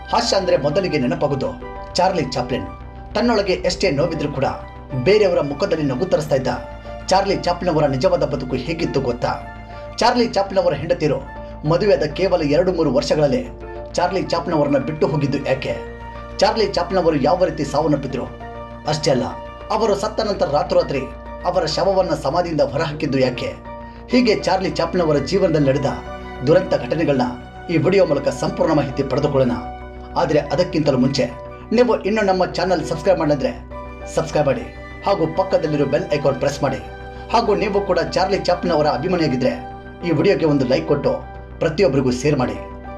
ಹಾಸ್ಯ ಅಂದ್ರೆ ಮೊದಲಿಗೆ ನೆನಪಾಗೋದು ಚಾರ್ಲಿ ಚಾಪ್ಲಿನ್ ತನ್ನೊಳಗೆ ಎಷ್ಟೇ ನೋವಿದ್ರೂ ಕೂಡ ಬೇರೆಯವರ ಮುಖದಲ್ಲಿ ನಗು ತರಿಸ್ತಾ ಇದ್ದ ಚಾರ್ಲಿ ಚಾಪ್ಲಿನ್ ಅವರ ನಿಜವಾದ ಬದುಕು ಹೇಗಿತ್ತು ಗೊತ್ತಾ ಚಾರ್ಲಿ ಚಾಪ್ಲಿನ್ ಅವರ ಹೆಂಡತಿರು ಮದುವೆಯಾದ ಕೇವಲ ಎರಡು ಮೂರು ವರ್ಷಗಳಲ್ಲೇ ಚಾರ್ಲಿ ಚಾಪ್ಲಿನ್ ಅವರನ್ನ ಬಿಟ್ಟು ಹೋಗಿದ್ದು ಯಾಕೆ ಚಾರ್ಲಿ ಚಾಪ್ಲಿನ್ ಅವರು ಯಾವ ರೀತಿ ಸಾವನ್ನಪ್ಪಿದ್ರು ಅಷ್ಟೇ ಅಲ್ಲ ಅವರು ಸತ್ತ ನಂತರ ರಾತ್ರೋರಾತ್ರಿ ಅವರ ಶವವನ್ನ ಸಮಾಧಿಯಿಂದ ಹೊರಹಾಕಿದ್ದು ಯಾಕೆ ಹೀಗೆ ಚಾರ್ಲಿ ಚಾಪ್ಲಿನ್ ಅವರ ಜೀವನದಲ್ಲಿ ನಡೆದ ದುರಂತ ಘಟನೆಗಳನ್ನ ಈ ವಿಡಿಯೋ ಮೂಲಕ ಸಂಪೂರ್ಣ ಮಾಹಿತಿ ಪಡೆದುಕೊಳ್ಳೋಣ ಆದರೆ ಅದಕ್ಕಿಂತಲೂ ಮುಂಚೆ ನೀವು ಇನ್ನೂ ನಮ್ಮ ಚಾನಲ್ ಸಬ್ಸ್ಕ್ರೈಬ್ ಮಾಡಿದ್ರೆ ಸಬ್ಸ್ಕ್ರೈಬ್ ಮಾಡಿ ಹಾಗೂ ಪಕ್ಕದಲ್ಲಿರೋ ಬೆಲ್ ಐಕಾನ್ ಪ್ರೆಸ್ ಮಾಡಿ ಹಾಗೂ ನೀವು ಕೂಡ ಚಾರ್ಲಿ ಚಾಪ್ಲಿನ್ ಅವರ ಅಭಿಮಾನಿಯಾಗಿದ್ರೆ ಈ ವಿಡಿಯೋಗೆ ಒಂದು ಲೈಕ್ ಕೊಟ್ಟು ಪ್ರತಿಯೊಬ್ಬರಿಗೂ ಶೇರ್ ಮಾಡಿ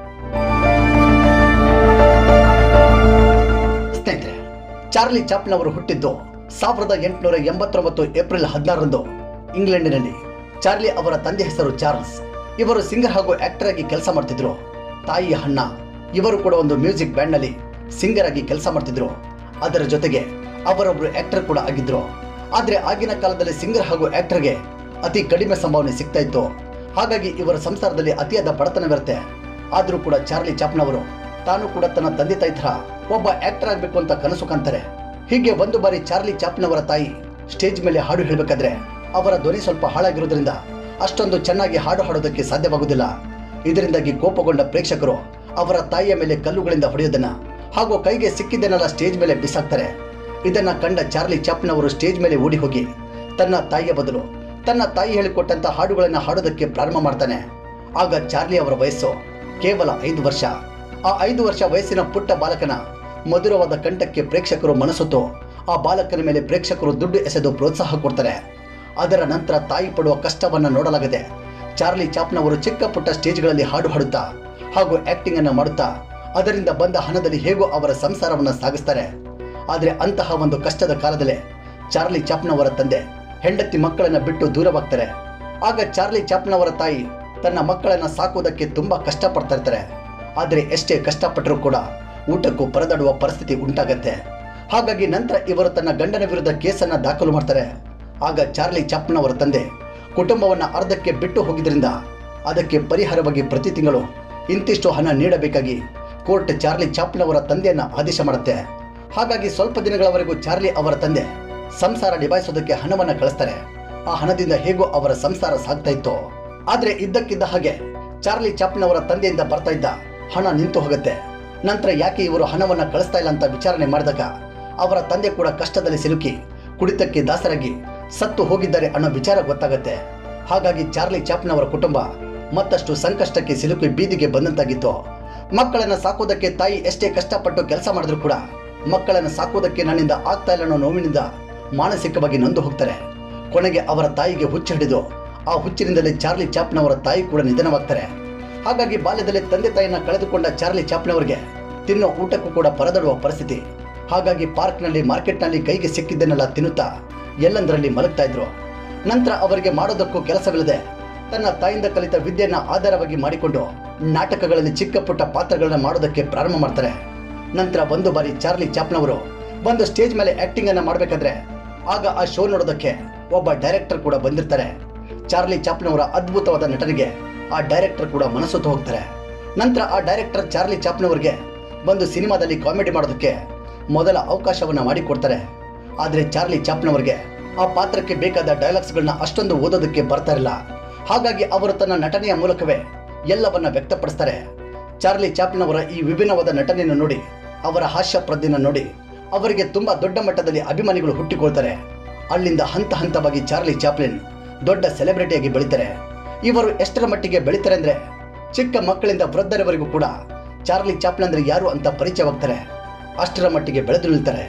ಸ್ನೇಹಿತರೆ ಚಾರ್ಲಿ ಚಾಪ್ಲಿನ್ ಅವರು ಹುಟ್ಟಿದ್ದು ಸಾವಿರದ ಎಂಟುನೂರ ಎಂಬತ್ತೊಂಬತ್ತು ಏಪ್ರಿಲ್ ಹದಿನಾರರಂದು ಇಂಗ್ಲೆಂಡಿನಲ್ಲಿ ಚಾರ್ಲಿ ಅವರ ತಂದೆ ಹೆಸರು ಚಾರ್ಲ್ಸ್ ಇವರು ಸಿಂಗರ್ ಹಾಗೂ ಆಕ್ಟರ್ ಆಗಿ ಕೆಲಸ ಮಾಡ್ತಿದ್ರು ತಾಯಿ ಹಣ್ಣ ಇವರು ಕೂಡ ಒಂದು ಮ್ಯೂಸಿಕ್ ಬ್ಯಾಂಡ್ ನಲ್ಲಿ ಸಿಂಗರ್ ಆಗಿ ಕೆಲಸ ಮಾಡ್ತಿದ್ರು ಅದರ ಜೊತೆಗೆ ಅವರೊಬ್ರು ಆಕ್ಟರ್ ಕೂಡ ಆಗಿದ್ರು ಆದ್ರೆ ಆಗಿನ ಕಾಲದಲ್ಲಿ ಸಿಂಗರ್ ಹಾಗೂ ಆಕ್ಟರ್ಗೆ ಅತಿ ಕಡಿಮೆ ಸಂಭಾವನೆ ಸಿಗ್ತಾ ಇತ್ತು ಹಾಗಾಗಿ ಇವರ ಸಂಸಾರದಲ್ಲಿ ಅತಿಯಾದ ಬಡತನವಿರುತ್ತೆ ಆದ್ರೂ ಕೂಡ ಚಾರ್ಲಿ ಚಾಪ್ಲಿನ್ ಅವರು ತಾನು ಕೂಡ ತನ್ನ ತಂದೆ ತಾಯಿ ಥರ ಒಬ್ಬ ಆಕ್ಟರ್ ಆಗ್ಬೇಕು ಅಂತ ಕನಸು ಕಾಣ್ತಾರೆ ಹೀಗೆ ಒಂದು ಬಾರಿ ಚಾರ್ಲಿ ಚಾಪ್ಲಿನ್ ಅವರ ತಾಯಿ ಸ್ಟೇಜ್ ಮೇಲೆ ಹಾಡು ಹೇಳಬೇಕಾದ್ರೆ ಅವರ ಧ್ವನಿ ಸ್ವಲ್ಪ ಹಾಳಾಗಿರೋದ್ರಿಂದ ಅಷ್ಟೊಂದು ಚೆನ್ನಾಗಿ ಹಾಡು ಹಾಡೋದಕ್ಕೆ ಸಾಧ್ಯವಾಗುವುದಿಲ್ಲ ಇದರಿಂದಾಗಿ ಕೋಪಗೊಂಡ ಪ್ರೇಕ್ಷಕರು ಅವರ ತಾಯಿಯ ಮೇಲೆ ಕಲ್ಲುಗಳಿಂದ ಹೊಡೆಯೋದನ್ನ ಹಾಗೂ ಕೈಗೆ ಸಿಕ್ಕಿದ್ದನ್ನೆಲ್ಲ ಸ್ಟೇಜ್ ಮೇಲೆ ಬಿಸಾಕ್ತಾರೆ ಇದನ್ನ ಕಂಡ ಚಾರ್ಲಿ ಚಾಪ್ಲಿನ್ ಅವರು ಸ್ಟೇಜ್ ಮೇಲೆ ಓಡಿ ಹೋಗಿ ತನ್ನ ತಾಯಿಯ ಬದಲು ತನ್ನ ತಾಯಿ ಹೇಳಿಕೊಟ್ಟಂತ ಹಾಡುಗಳನ್ನ ಹಾಡೋದಕ್ಕೆ ಪ್ರಾರಂಭ ಮಾಡ್ತಾನೆ ಆಗ ಚಾರ್ಲಿ ಅವರ ವಯಸ್ಸು ಕೇವಲ ಐದು ವರ್ಷ ಆ ಐದು ವರ್ಷ ವಯಸ್ಸಿನ ಪುಟ್ಟ ಬಾಲಕನ ಮಧುರವಾದ ಕಂಠಕ್ಕೆ ಪ್ರೇಕ್ಷಕರು ಮನಸ್ಸುತ್ತು ಆ ಬಾಲಕನ ಮೇಲೆ ಪ್ರೇಕ್ಷಕರು ದುಡ್ಡು ಎಸೆದು ಪ್ರೋತ್ಸಾಹ ಕೊಡ್ತಾರೆ ಅದರ ನಂತರ ತಾಯಿ ಪಡುವ ಕಷ್ಟವನ್ನ ನೋಡಲಾಗದೆ ಚಾರ್ಲಿ ಚಾಪ್ನ ಅವರು ಚಿಕ್ಕ ಪುಟ್ಟ ಸ್ಟೇಜ್ಗಳಲ್ಲಿ ಹಾಡು ಹಾಡುತ್ತಾ ಹಾಗೂ ಆಕ್ಟಿಂಗ್ ಅನ್ನ ಮಾಡುತ್ತಾ ಅದರಿಂದ ಬಂದ ಹಣದಲ್ಲಿ ಹೇಗೋ ಅವರ ಸಂಸಾರವನ್ನ ಸಾಗಿಸ್ತಾರೆ ಆದರೆ ಅಂತಹ ಒಂದು ಕಷ್ಟದ ಕಾಲದಲ್ಲೇ ಚಾರ್ಲಿ ಚಾಪ್ನವರ ತಂದೆ ಹೆಂಡತಿ ಮಕ್ಕಳನ್ನ ಬಿಟ್ಟು ದೂರವಾಗ್ತಾರೆ ಆಗ ಚಾರ್ಲಿ ಚಾಪ್ನವರ ತಾಯಿ ತನ್ನ ಮಕ್ಕಳನ್ನ ಸಾಕುವುದಕ್ಕೆ ತುಂಬಾ ಕಷ್ಟಪಡ್ತಾ ಇರ್ತಾರೆ ಆದರೆ ಎಷ್ಟೇ ಕಷ್ಟಪಟ್ಟರೂ ಕೂಡ ಊಟಕ್ಕೂ ಪರದಾಡುವ ಪರಿಸ್ಥಿತಿ ಉಂಟಾಗತ್ತೆ ಹಾಗಾಗಿ ನಂತರ ಇವರು ತನ್ನ ಗಂಡನ ವಿರುದ್ಧ ಕೇಸನ್ನ ದಾಖಲು ಮಾಡ್ತಾರೆ ಆಗ ಚಾರ್ಲಿ ಚಾಪ್ನವರ ತಂದೆ ಕುಟುಂಬವನ್ನ ಅರ್ಧಕ್ಕೆ ಬಿಟ್ಟು ಹೋಗಿದ್ರಿಂದ ಅದಕ್ಕೆ ಪರಿಹಾರವಾಗಿ ಪ್ರತಿ ತಿಂಗಳು ಇಂತಿಷ್ಟು ಹಣ ನೀಡಬೇಕಾಗಿ ಕೋರ್ಟ್ ಚಾರ್ಲಿ ಚಾಪ್ನವರ ತಂದೆಯನ್ನ ಆದೇಶ ಮಾಡುತ್ತೆ ಹಾಗಾಗಿ ಸ್ವಲ್ಪ ದಿನಗಳವರೆಗೂ ಚಾರ್ಲಿ ಅವರ ತಂದೆ ಸಂಸಾರ ನಿಭಾಯಿಸೋದಕ್ಕೆ ಹಣವನ್ನ ಕಳಿಸ್ತಾರೆ ಆ ಹಣದಿಂದ ಹೇಗೋ ಅವರ ಸಂಸಾರ ಸಾಗ್ತಾ ಇತ್ತು ಆದ್ರೆ ಇದ್ದಕ್ಕಿದ್ದ ಹಾಗೆ ಚಾರ್ಲಿ ಚಾಪ್ಲಿನ್ ಅವರ ತಂದೆಯಿಂದ ಬರ್ತಾ ಇದ್ದ ಹಣ ನಿಂತು ಹೋಗುತ್ತೆ ನಂತರ ಯಾಕೆ ಇವರು ಹಣವನ್ನ ಕಳಿಸ್ತಾ ಇಲ್ಲ ಅಂತ ವಿಚಾರಣೆ ಮಾಡಿದಾಗ ಅವರ ತಂದೆ ಕೂಡ ಕಷ್ಟದಲ್ಲಿ ಸಿಲುಕಿ ಕುಡಿತಕ್ಕೆ ದಾಸರಾಗಿ ಸತ್ತು ಹೋಗಿದ್ದಾರೆ ಅನ್ನೋ ವಿಚಾರ ಗೊತ್ತಾಗತ್ತೆ ಹಾಗಾಗಿ ಚಾರ್ಲಿ ಚಾಪ್ಲಿನ್ ಅವರ ಕುಟುಂಬ ಮತ್ತಷ್ಟು ಸಂಕಷ್ಟಕ್ಕೆ ಸಿಲುಕಿ ಬೀದಿಗೆ ಬಂದಂತಾಗಿತ್ತು ಮಕ್ಕಳನ್ನ ಸಾಕೋದಕ್ಕೆ ತಾಯಿ ಎಷ್ಟೇ ಕಷ್ಟಪಟ್ಟು ಕೆಲಸ ಮಾಡಿದ್ರು ಕೂಡ ಮಕ್ಕಳನ್ನ ಸಾಕೋದಕ್ಕೆ ನನ್ನಿಂದ ಆಗ್ತಾ ಇಲ್ಲ ಅನ್ನೋ ನೋವಿನಿಂದ ಮಾನಸಿಕವಾಗಿ ನೊಂದು ಹೋಗ್ತಾರೆ ಕೊನೆಗೆ ಅವರ ತಾಯಿಗೆ ಹುಚ್ಚು ಹಿಡಿದು ಆ ಹುಚ್ಚಿನಿಂದಲೇ ಚಾರ್ಲಿ ಚಾಪ್ನವರ ತಾಯಿ ಕೂಡ ನಿಧನವಾಗ್ತಾರೆ ಹಾಗಾಗಿ ಬಾಲ್ಯದಲ್ಲಿ ತಂದೆ ತಾಯಿಯನ್ನ ಕಳೆದುಕೊಂಡ ಚಾರ್ಲಿ ಚಾಪ್ನವರಿಗೆ ತಿನ್ನೋ ಊಟಕ್ಕೂ ಕೂಡ ಪರದಾಡುವ ಪರಿಸ್ಥಿತಿ ಹಾಗಾಗಿ ಪಾರ್ಕ್ನಲ್ಲಿ ಮಾರ್ಕೆಟ್ನಲ್ಲಿ ಕೈಗೆ ಸಿಕ್ಕಿದ್ದನ್ನೆಲ್ಲ ತಿನ್ನುತ್ತಾ ಎಲ್ಲಂದರಲ್ಲಿ ಮಲಗ್ತಾ ಇದ್ರು ನಂತರ ಅವರಿಗೆ ಮಾಡೋದಕ್ಕೂ ಕೆಲಸವಿಲ್ಲದೆ ತನ್ನ ತಾಯಿಂದ ಕಲಿತ ವಿದ್ಯೆಯನ್ನ ಆಧಾರವಾಗಿ ಮಾಡಿಕೊಂಡು ನಾಟಕಗಳಲ್ಲಿ ಚಿಕ್ಕ ಪುಟ್ಟ ಪಾತ್ರಗಳನ್ನ ಮಾಡೋದಕ್ಕೆ ಪ್ರಾರಂಭ ಮಾಡ್ತಾರೆ ನಂತರ ಒಂದು ಬಾರಿ ಚಾರ್ಲಿ ಚಾಪ್ನವರು ಬಂದು ಸ್ಟೇಜ್ ಮೇಲೆ ಆಕ್ಟಿಂಗ್ ಅನ್ನ ಮಾಡಬೇಕಾದ್ರೆ ಆಗ ಆ ಶೋ ನೋಡೋದಕ್ಕೆ ಒಬ್ಬ ಡೈರೆಕ್ಟರ್ ಕೂಡ ಬಂದಿರ್ತಾರೆ ಚಾರ್ಲಿ ಚಾಪ್ನವರ ಅದ್ಭುತವಾದ ನಟನೆಗೆ ಆ ಡೈರೆಕ್ಟರ್ ಕೂಡ ಮನಸ್ಸುತ್ತು ಹೋಗ್ತಾರೆ ನಂತರ ಆ ಡೈರೆಕ್ಟರ್ ಚಾರ್ಲಿ ಚಾಪ್ನವರಿಗೆ ಬಂದು ಸಿನಿಮಾದಲ್ಲಿ ಕಾಮಿಡಿ ಮಾಡೋದಕ್ಕೆ ಮೊದಲ ಅವಕಾಶವನ್ನ ಮಾಡಿಕೊಡ್ತಾರೆ ಆದ್ರೆ ಚಾರ್ಲಿ ಚಾಪ್ನವರಿಗೆ ಆ ಪಾತ್ರಕ್ಕೆ ಬೇಕಾದ ಡೈಲಾಗ್ಸ್ಗಳನ್ನ ಅಷ್ಟೊಂದು ಓದೋದಕ್ಕೆ ಬರ್ತಾ ಇರಲಿಲ್ಲ ಹಾಗಾಗಿ ಅವರು ತನ್ನ ನಟನೆಯ ಮೂಲಕವೇ ಎಲ್ಲವನ್ನ ವ್ಯಕ್ತಪಡಿಸ್ತಾರೆ ಚಾರ್ಲಿ ಚಾಪ್ಲಿನ್ ಅವರ ಈ ವಿಭಿನ್ನವಾದ ನಟನೆಯನ್ನು ನೋಡಿ ಅವರ ಹಾಸ್ಯ ಪ್ರಜ್ಞೆಯನ್ನು ನೋಡಿ ಅವರಿಗೆ ತುಂಬಾ ದೊಡ್ಡ ಮಟ್ಟದಲ್ಲಿ ಅಭಿಮಾನಿಗಳು ಹುಟ್ಟಿಕೊಳ್ತಾರೆ ಅಲ್ಲಿಂದ ಹಂತ ಹಂತವಾಗಿ ಚಾರ್ಲಿ ಚಾಪ್ಲಿನ್ ದೊಡ್ಡ ಸೆಲೆಬ್ರಿಟಿಯಾಗಿ ಬೆಳಿತಾರೆ ಇವರು ಎಷ್ಟರ ಮಟ್ಟಿಗೆ ಬೆಳಿತಾರೆ ಅಂದ್ರೆ ಚಿಕ್ಕ ಮಕ್ಕಳಿಂದ ವೃದ್ಧರವರೆಗೂ ಕೂಡ ಚಾರ್ಲಿ ಚಾಪ್ಲಿನ್ ಅಂದ್ರೆ ಯಾರು ಅಂತ ಪರಿಚಯವಾಗ್ತಾರೆ ಅಷ್ಟರ ಮಟ್ಟಿಗೆ ಬೆಳೆದು ನಿಲ್ತಾರೆ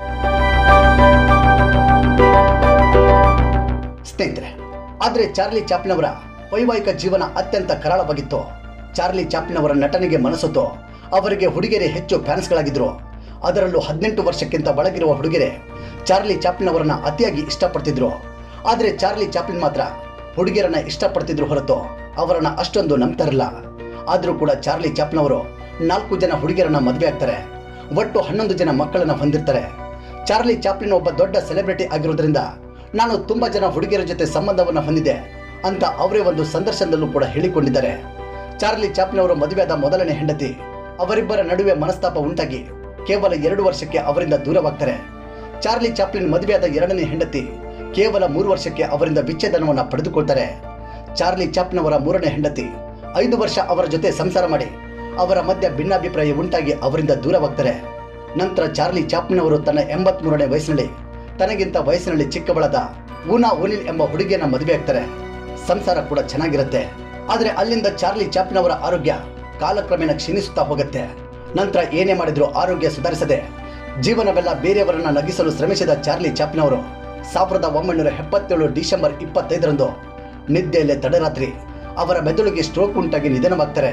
ಸ್ನೇಹಿತರೆ ಆದ್ರೆ ಚಾರ್ಲಿ ಚಾಪ್ಲಿನ್ ಅವರ ವೈವಾಹಿಕ ಜೀವನ ಅತ್ಯಂತ ಕರಾಳವಾಗಿತ್ತು ಚಾರ್ಲಿ ಚಾಪ್ಲಿನ್ ಅವರ ನಟನೆಗೆ ಮನಸ್ಸುತ್ತು ಅವರಿಗೆ ಹುಡುಗಿಯರೇ ಹೆಚ್ಚು ಫ್ಯಾನ್ಸ್ಗಳಾಗಿದ್ರು ಅದರಲ್ಲೂ ಹದಿನೆಂಟು ವರ್ಷಕ್ಕಿಂತ ಒಳಗಿರುವ ಹುಡುಗಿಯರೇ ಚಾರ್ಲಿ ಚಾಪ್ಲಿನ್ ಅವರನ್ನ ಅತಿಯಾಗಿ ಇಷ್ಟಪಡ್ತಿದ್ರು ಆದರೆ ಚಾರ್ಲಿ ಚಾಪ್ಲಿನ್ ಮಾತ್ರ ಹುಡುಗಿಯರನ್ನ ಇಷ್ಟಪಡ್ತಿದ್ರು ಹೊರತು ಅವರನ್ನ ಅಷ್ಟೊಂದು ನಂಬ್ತಾರಿಲ್ಲ ಆದರೂ ಕೂಡ ಚಾರ್ಲಿ ಚಾಪ್ಲಿನ್ ಅವರು ನಾಲ್ಕು ಜನ ಹುಡುಗಿಯರನ್ನ ಮದುವೆ ಆಗ್ತಾರೆ ಒಟ್ಟು ಹನ್ನೊಂದು ಜನ ಮಕ್ಕಳನ್ನ ಹೊಂದಿರ್ತಾರೆ ಚಾರ್ಲಿ ಚಾಪ್ಲಿನ್ ಒಬ್ಬ ದೊಡ್ಡ ಸೆಲೆಬ್ರಿಟಿ ಆಗಿರೋದ್ರಿಂದ ನಾನು ತುಂಬಾ ಜನ ಹುಡುಗಿಯರ ಜೊತೆ ಸಂಬಂಧವನ್ನ ಹೊಂದಿದೆ ಅಂತ ಅವರೇ ಒಂದು ಸಂದರ್ಶನದಲ್ಲೂ ಕೂಡ ಹೇಳಿಕೊಂಡಿದ್ದಾರೆ ಚಾರ್ಲಿ ಚಾಪ್ಲಿನ್ ಅವರು ಮದುವೆಯಾದ ಮೊದಲನೇ ಹೆಂಡತಿ ಅವರಿಬ್ಬರ ನಡುವೆ ಮನಸ್ತಾಪ ಉಂಟಾಗಿ ಕೇವಲ ಎರಡು ವರ್ಷಕ್ಕೆ ಅವರಿಂದ ದೂರವಾಗ್ತಾರೆ ಚಾರ್ಲಿ ಚಾಪ್ಲಿನ್ ಮದುವೆಯಾದ ಎರಡನೇ ಹೆಂಡತಿ ಕೇವಲ ಮೂರು ವರ್ಷಕ್ಕೆ ಅವರಿಂದ ವಿಚ್ಛೇದನವನ್ನ ಪಡೆದುಕೊಳ್ತಾರೆ ಚಾರ್ಲಿ ಚಾಪ್ಲಿನ್ ಅವರ ಮೂರನೇ ಹೆಂಡತಿ ಐದು ವರ್ಷ ಅವರ ಜೊತೆ ಸಂಸಾರ ಮಾಡಿ ಅವರ ಮಧ್ಯ ಭಿನ್ನಾಭಿಪ್ರಾಯ ಉಂಟಾಗಿ ಅವರಿಂದ ದೂರವಾಗ್ತಾರೆ ನಂತರ ಚಾರ್ಲಿ ಚಾಪ್ಲಿನ್ ಅವರು ತನ್ನ ಎಂಬತ್ಮೂರನೇ ವಯಸ್ಸಿನಲ್ಲಿ ತನಗಿಂತ ವಯಸ್ಸಿನಲ್ಲಿ ಚಿಕ್ಕವಳಾದ ಊನಾ ಓನಿಲ್ ಎಂಬ ಹುಡುಗಿಯನ್ನ ಮದುವೆ ಆಗ್ತಾರೆ ಸಂಸಾರ ಕೂಡ ಚೆನ್ನಾಗಿರುತ್ತೆ ಆದ್ರೆ ಅಲ್ಲಿಂದ ಚಾರ್ಲಿ ಚಾಪ್ಲಿನ್ ಅವರ ಆರೋಗ್ಯ ಕಾಲಕ್ರಮೇಣ ಕ್ಷೀಣಿಸುತ್ತಾ ಹೋಗುತ್ತೆ ನಂತರ ಏನೇ ಮಾಡಿದ್ರು ಆರೋಗ್ಯ ಸುಧಾರಿಸದೆ ಜೀವನವೆಲ್ಲ ಬೇರೆಯವರನ್ನ ನಗಿಸಲು ಶ್ರಮಿಸಿದ ಚಾರ್ಲಿ ಚಾಪ್ಲಿನ್ ಅವರು ಸಾವಿರದ ಒಂಬೈನೂರ ಎಪ್ಪತ್ತೇಳು ಡಿಸೆಂಬರ್ ಇಪ್ಪತ್ತೈದರಂದು ನಿದ್ದೆಯಲ್ಲೇ ತಡರಾತ್ರಿ ಅವರ ಮೆದುಳಿಗೆ ಸ್ಟ್ರೋಕ್ ಉಂಟಾಗಿ ನಿಧನವಾಗ್ತಾರೆ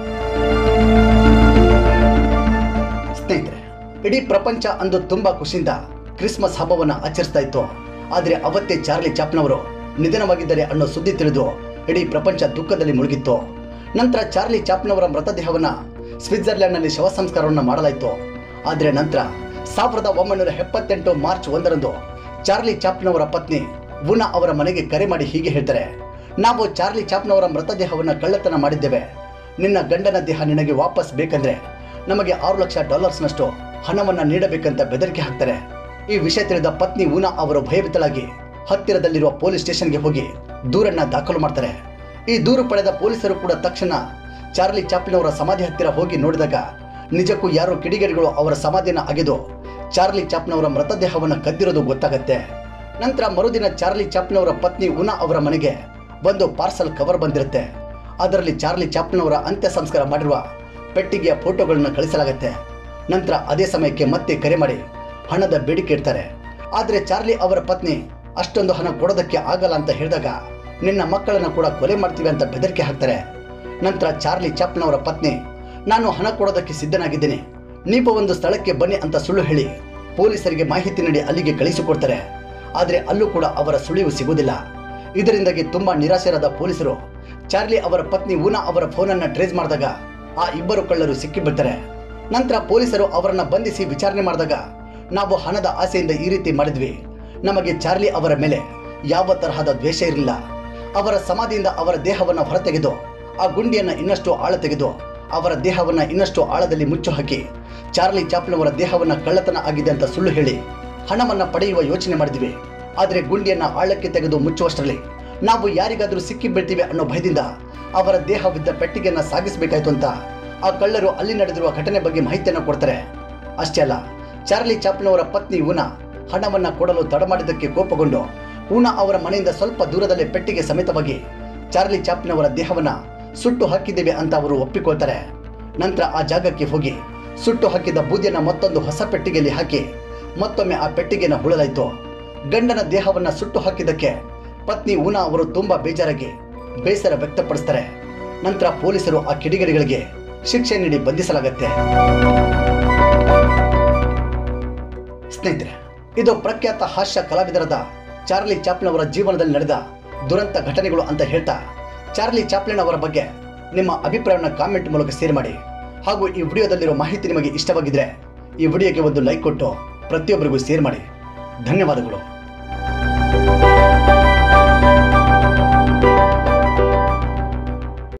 ಸ್ನೇಹಿತರೆ ಇಡೀ ಪ್ರಪಂಚ ಅಂದು ತುಂಬಾ ಖುಷಿಯಿಂದ ಕ್ರಿಸ್ಮಸ್ ಹಬ್ಬವನ್ನ ಆಚರಿಸ್ತಾ ಇತ್ತು ಆದ್ರೆ ಅವತ್ತೇ ಚಾರ್ಲಿ ಚಾಪ್ನವರು ನಿಧನವಾಗಿದ್ದಾರೆ ಅನ್ನೋ ಸುದ್ದಿ ತಿಳಿದು ಇಡೀ ಪ್ರಪಂಚ ದುಃಖದಲ್ಲಿ ಮುಳುಗಿತ್ತು ನಂತರ ಚಾರ್ಲಿ ಚಾಪ್ನವರ ಮೃತದೇಹವನ್ನ ಸ್ವಿಟ್ಜರ್ಲೆಂಡ್ನಲ್ಲಿ ಶವ ಸಂಸ್ಕಾರವನ್ನ ಮಾಡಲಾಯಿತು ಆದ್ರೆ ನಂತರ ಸಾವಿರದ ಒಂಬೈನೂರ ಎಪ್ಪತ್ತೆಂಟು ಮಾರ್ಚ್ ಒಂದರಂದು ಚಾರ್ಲಿ ಚಾಪ್ನವರ ಪತ್ನಿ ವುನಾ ಅವರ ಮನೆಗೆ ಕರೆ ಮಾಡಿ ಹೀಗೆ ಹೇಳ್ತಾರೆ ನಾವು ಚಾರ್ಲಿ ಚಾಪ್ನವರ ಮೃತದೇಹವನ್ನ ಕಳ್ಳತನ ಮಾಡಿದ್ದೇವೆ ನಿನ್ನ ಗಂಡನ ದೇಹ ನಿನಗೆ ವಾಪಸ್ ಬೇಕಂದ್ರೆ ನಮಗೆ ಆರು ಲಕ್ಷ ಡಾಲರ್ಸ್ನಷ್ಟು ಹಣವನ್ನ ನೀಡಬೇಕಂತ ಬೆದರಿಕೆ ಹಾಕ್ತಾರೆ ಈ ವಿಷಯ ತಿಳಿದ ಪತ್ನಿ ಊನಾ ಅವರು ಭಯಭೀತಳಾಗಿ ಹತ್ತಿರದಲ್ಲಿರುವ ಪೊಲೀಸ್ ಸ್ಟೇಷನ್ಗೆ ಹೋಗಿ ದೂರನ್ನ ದಾಖಲು ಮಾಡ್ತಾರೆ ಈ ದೂರು ಪಡೆದ ಪೊಲೀಸರು ಕೂಡ ತಕ್ಷಣ ಚಾರ್ಲಿ ಚಾಪ್ಲಿನ್ ಅವರ ಸಮಾಧಿ ಹತ್ತಿರ ಹೋಗಿ ನೋಡಿದಾಗ ನಿಜಕ್ಕೂ ಯಾರೋ ಕಿಡಿಗೇಡಿಗಳು ಅವರ ಸಮಾಧಿಯನ್ನ ಅಗೆದು ಚಾರ್ಲಿ ಚಾಪ್ಲಿನ್ ಅವರ ಮೃತದೇಹವನ್ನು ಕದ್ದಿರೋದು ಗೊತ್ತಾಗತ್ತೆ ನಂತರ ಮರುದಿನ ಚಾರ್ಲಿ ಚಾಪ್ಲಿನ್ ಅವರ ಪತ್ನಿ ಉನಾ ಅವರ ಮನೆಗೆ ಒಂದು ಪಾರ್ಸಲ್ ಕವರ್ ಬಂದಿರುತ್ತೆ ಅದರಲ್ಲಿ ಚಾರ್ಲಿ ಚಾಪ್ಲಿನ್ ಅವರ ಅಂತ್ಯ ಸಂಸ್ಕಾರ ಮಾಡಿರುವ ಪೆಟ್ಟಿಗೆಯ ಫೋಟೋಗಳನ್ನು ಕಳಿಸಲಾಗತ್ತೆ ನಂತರ ಅದೇ ಸಮಯಕ್ಕೆ ಮತ್ತೆ ಕರೆ ಮಾಡಿ ಹಣದ ಬೇಡಿಕೆ ಇಡ್ತಾರೆ ಆದರೆ ಚಾರ್ಲಿ ಅವರ ಪತ್ನಿ ಅಷ್ಟೊಂದು ಹಣ ಕೊಡೋದಕ್ಕೆ ಆಗಲ್ಲ ಅಂತ ಹೇಳಿದಾಗ ನಿನ್ನ ಮಕ್ಕಳನ್ನ ಕೂಡ ಕೊಲೆ ಮಾಡ್ತೀವಿ ಅಂತ ಬೆದರಿಕೆ ಹಾಕ್ತಾರೆ ನಂತರ ಚಾರ್ಲಿ ಚಾಪ್ಲಿನ್ ಅವರ ಪತ್ನಿ ನಾನು ಹಣ ಕೊಡೋದಕ್ಕೆ ಸಿದ್ಧನಾಗಿದ್ದೇನೆ ನೀವು ಒಂದು ಸ್ಥಳಕ್ಕೆ ಬನ್ನಿ ಅಂತ ಸುಳ್ಳು ಹೇಳಿ ಪೊಲೀಸರಿಗೆ ಮಾಹಿತಿ ನೀಡಿ ಅಲ್ಲಿಗೆ ಕಳಿಸಿಕೊಡ್ತಾರೆ ಆದರೆ ಅಲ್ಲೂ ಕೂಡ ಅವರ ಸುಳಿವು ಸಿಗುವುದಿಲ್ಲ ಇದರಿಂದಾಗಿ ತುಂಬಾ ನಿರಾಶರಾದ ಪೊಲೀಸರು ಚಾರ್ಲಿ ಅವರ ಪತ್ನಿ ಊನಾ ಅವರ ಫೋನನ್ನ ಟ್ರೇಸ್ ಮಾಡಿದಾಗ ಆ ಇಬ್ಬರು ಕಳ್ಳರು ಸಿಕ್ಕಿಬಿಡ್ತಾರೆ ನಂತರ ಪೊಲೀಸರು ಅವರನ್ನ ಬಂಧಿಸಿ ವಿಚಾರಣೆ ಮಾಡಿದಾಗ ನಾವು ಹಣದ ಆಸೆಯಿಂದ ಈ ರೀತಿ ಮಾಡಿದ್ವಿ ನಮಗೆ ಚಾರ್ಲಿ ಅವರ ಮೇಲೆ ಯಾವ ತರಹದ ದ್ವೇಷ ಇರಲಿಲ್ಲ ಅವರ ಸಮಾಧಿಯಿಂದ ಅವರ ದೇಹವನ್ನ ಹೊರತೆಗೆದು ಆ ಗುಂಡಿಯನ್ನ ಇನ್ನಷ್ಟು ಆಳ ತೆಗೆದು ಅವರ ದೇಹವನ್ನ ಇನ್ನಷ್ಟು ಆಳದಲ್ಲಿ ಮುಚ್ಚು ಹಾಕಿ ಚಾರ್ಲಿ ಚಾಪ್ಲಿನ್ ಅವರ ದೇಹವನ್ನ ಕಳ್ಳತನ ಆಗಿದೆ ಅಂತ ಸುಳ್ಳು ಹೇಳಿ ಹಣವನ್ನ ಪಡೆಯುವ ಯೋಚನೆ ಮಾಡಿದ್ವಿ ಆದರೆ ಗುಂಡಿಯನ್ನ ಆಳಕ್ಕೆ ತೆಗೆದು ಮುಚ್ಚುವಷ್ಟರಲ್ಲಿ ನಾವು ಯಾರಿಗಾದರೂ ಸಿಕ್ಕಿ ಬೀಳ್ತೀವಿ ಅನ್ನೋ ಭಯದಿಂದ ಅವರ ದೇಹವಿದ್ದ ಪೆಟ್ಟಿಗೆಯನ್ನ ಸಾಗಿಸಬೇಕಾಯ್ತು ಅಂತ ಆ ಕಳ್ಳರು ಅಲ್ಲಿ ನಡೆದಿರುವ ಘಟನೆ ಬಗ್ಗೆ ಮಾಹಿತಿಯನ್ನು ಕೊಡ್ತಾರೆ ಅಷ್ಟೇ ಅಲ್ಲ ಚಾರ್ಲಿ ಚಾಪ್ಲಿನ್ ಅವರ ಪತ್ನಿ ಊನಾ ಹಣವನ್ನ ಕೊಡಲು ತಡ ಮಾಡಿದ್ದಕ್ಕೆ ಕೋಪಗೊಂಡು ಊನಾ ಅವರ ಮನೆಯಿಂದ ಸ್ವಲ್ಪ ದೂರದಲ್ಲೇ ಪೆಟ್ಟಿಗೆ ಸಮೇತವಾಗಿ ಚಾರ್ಲಿ ಚಾಪ್ಲಿನ್ ಅವರ ದೇಹವನ್ನ ಸುಟ್ಟು ಹಾಕಿದ್ದೇವೆ ಅಂತ ಅವರು ಒಪ್ಪಿಕೊಳ್ತಾರೆ ನಂತರ ಆ ಜಾಗಕ್ಕೆ ಹೋಗಿ ಸುಟ್ಟು ಹಾಕಿದ ಬೂದಿಯನ್ನ ಮತ್ತೊಂದು ಹೊಸ ಪೆಟ್ಟಿಗೆಯಲ್ಲಿ ಹಾಕಿ ಮತ್ತೊಮ್ಮೆ ಆ ಪೆಟ್ಟಿಗೆಯನ್ನು ಹುಳಲಾಯಿತು ಗಂಡನ ದೇಹವನ್ನ ಸುಟ್ಟು ಹಾಕಿದ್ದಕ್ಕೆ ಪತ್ನಿ ಊನಾ ಅವರು ತುಂಬಾ ಬೇಜಾರಾಗಿ ಬೇಸರ ವ್ಯಕ್ತಪಡಿಸ್ತಾರೆ ನಂತರ ಪೊಲೀಸರು ಆ ಕಿಡಿಗೇಡಿಗಳಿಗೆ ಶಿಕ್ಷೆ ನೀಡಿ ಬಂಧಿಸಲಾಗತ್ತೆ ಸ್ನೇಹಿತರೆ ಇದು ಪ್ರಖ್ಯಾತ ಹಾಸ್ಯ ಕಲಾವಿದರಾದ ಚಾರ್ಲಿ ಚಾಪ್ಲಿನ್ ಅವರ ಜೀವನದಲ್ಲಿ ನಡೆದ ದುರಂತ ಘಟನೆಗಳು ಅಂತ ಹೇಳ್ತಾ ಚಾರ್ಲಿ ಚಾಪ್ಲಿನ್ ಅವರ ಬಗ್ಗೆ ನಿಮ್ಮ ಅಭಿಪ್ರಾಯವನ್ನು ಕಾಮೆಂಟ್ ಮೂಲಕ ಶೇರ್ ಮಾಡಿ ಹಾಗೂ ಈ ವಿಡಿಯೋದಲ್ಲಿರೋ ಮಾಹಿತಿ ನಿಮಗೆ ಇಷ್ಟವಾಗಿದ್ರೆ ಈ ವಿಡಿಯೋಗೆ ಒಂದು ಲೈಕ್ ಕೊಟ್ಟು ಪ್ರತಿಯೊಬ್ಬರಿಗೂ ಶೇರ್ ಮಾಡಿ ಧನ್ಯವಾದಗಳು